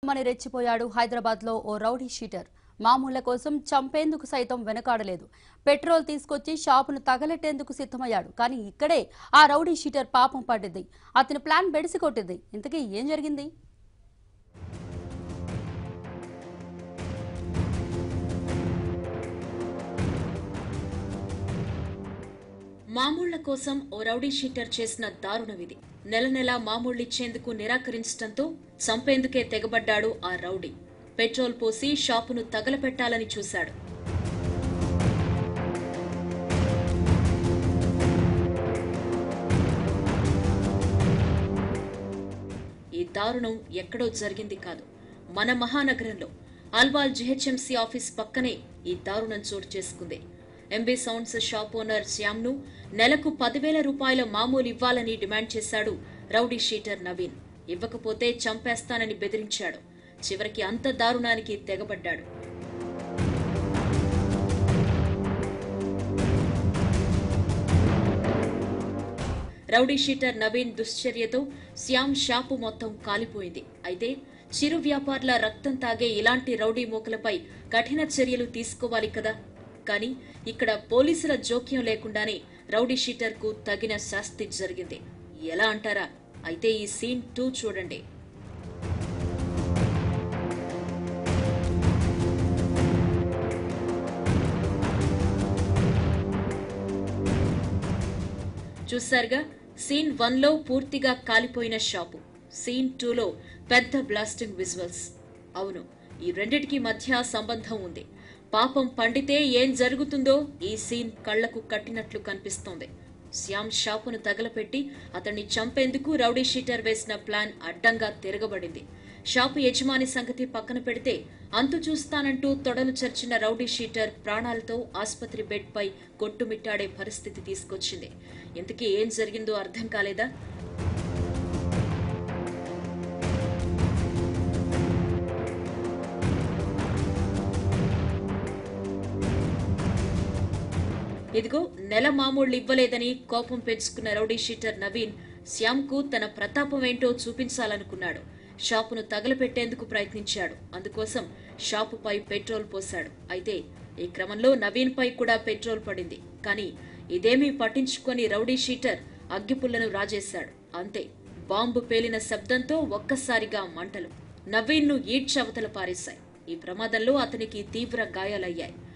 మని రెచ్చిపోయాడు హైదరాబాద్ లో ఓ rowdy sheeter మామూళ్ల కోసం చంపేందుకు సైతం వెనకాడలేదు పెట్రోల్ తీసుకొచ్చి షాపును తగలెట్టేందుకు సిద్ధమయ్యాడు కానీ ఇక్కడే ఆ రౌడీ షీటర్ పాపం పడ్డది అతని ప్లాన్ బెడిసి కొట్టింది ఇంతకీ ఏం జరిగింది మామూళ్ల కోసం ఓ రౌడీ షీటర్ చేసిన దారుణమిది నెల నెలా మామూళ్లిచ్చేందుకు నిరాకరించడంతో చంపేందుకే తెగబడ్డాడు ఆ రౌడీ పెట్రోల్ పోసి షాపును తగలపెట్టాలని చూశాడు ఈ దారుణం ఎక్కడో జరిగింది కాదు మన మహానగరంలో అల్వాల్ జిహెచ్ఎంసీ ఆఫీస్ పక్కనే ఈ దారుణం చోటు చేసుకుంది ఎంబీ సౌండ్స్ షాప్ ఓనర్ శ్యామ్ను నెలకు పదివేల రూపాయల మామూలు ఇవ్వాలని డిమాండ్ చేశాడు రౌడీ షీటర్ నవీన్ ఇవ్వకపోతే చంపేస్తానని బెదిరించాడు చివరికి అంత దారుణానికి తెగబడ్డాడు రౌడీ షీటర్ నవీన్ దుశ్చర్యతో శ్యామ్ షాపు మొత్తం కాలిపోయింది అయితే చిరు వ్యాపారుల రక్తం తాగే ఇలాంటి రౌడీ మూకలపై కఠిన చర్యలు తీసుకోవాలి కదా కానీ ఇక్కడ పోలీసుల జోక్యం లేకుండానే రౌడీ షీటర్ కు తగిన శాస్తి జరిగింది ఎలా అంటారా అయితే ఈ సీన్ టూ చూడండి చూశారుగా సీన్ వన్ లో పూర్తిగా కాలిపోయిన షాపు సీన్ టూలో పెద్ద బ్లాస్టింగ్ విజువల్స్ అవును ఈ రెండిటికి మధ్య సంబంధం ఉంది పాపం పండితే ఏం జరుగుతుందో ఈ సీన్ కళ్లకు కట్టినట్లు కనిపిస్తోంది శ్యామ్ షాపును తగలపెట్టి అతన్ని చంపేందుకు రౌడీ షీటర్ వేసిన ప్లాన్ అడ్డంగా తిరగబడింది షాపు యజమాని సంగతి పక్కన పెడితే అంతు చూస్తానంటూ తొడలు చర్చిన రౌడీ షీటర్ ప్రాణాలతో ఆసుపత్రి బెడ్ పై కొట్టుమిట్టాడే పరిస్థితి తీసుకొచ్చింది ఇంతకీ ఏం జరిగిందో అర్థం కాలేదా ఇదిగో నెల మామూళ్లు ఇవ్వలేదని కోపం పెంచుకున్న రౌడీ షీటర్ నవీన్ శ్యామ్కు తన ప్రతాపం ఏంటో చూపించాలనుకున్నాడు షాపును తగలపెట్టేందుకు ప్రయత్నించాడు అందుకోసం షాపుపై పెట్రోల్ పోశాడు అయితే ఈ క్రమంలో నవీన్ పై కూడా పెట్రోల్ పడింది కానీ ఇదేమీ పట్టించుకొని రౌడీ షీటర్ అగ్గిపుల్లను రాజేశాడు అంతే బాంబు పేలిన శబ్దంతో ఒక్కసారిగా మంటలు నవీన్ను ఈడ్చవతల పారేశాయి ఈ ప్రమాదంలో అతనికి తీవ్ర గాయాలయ్యాయి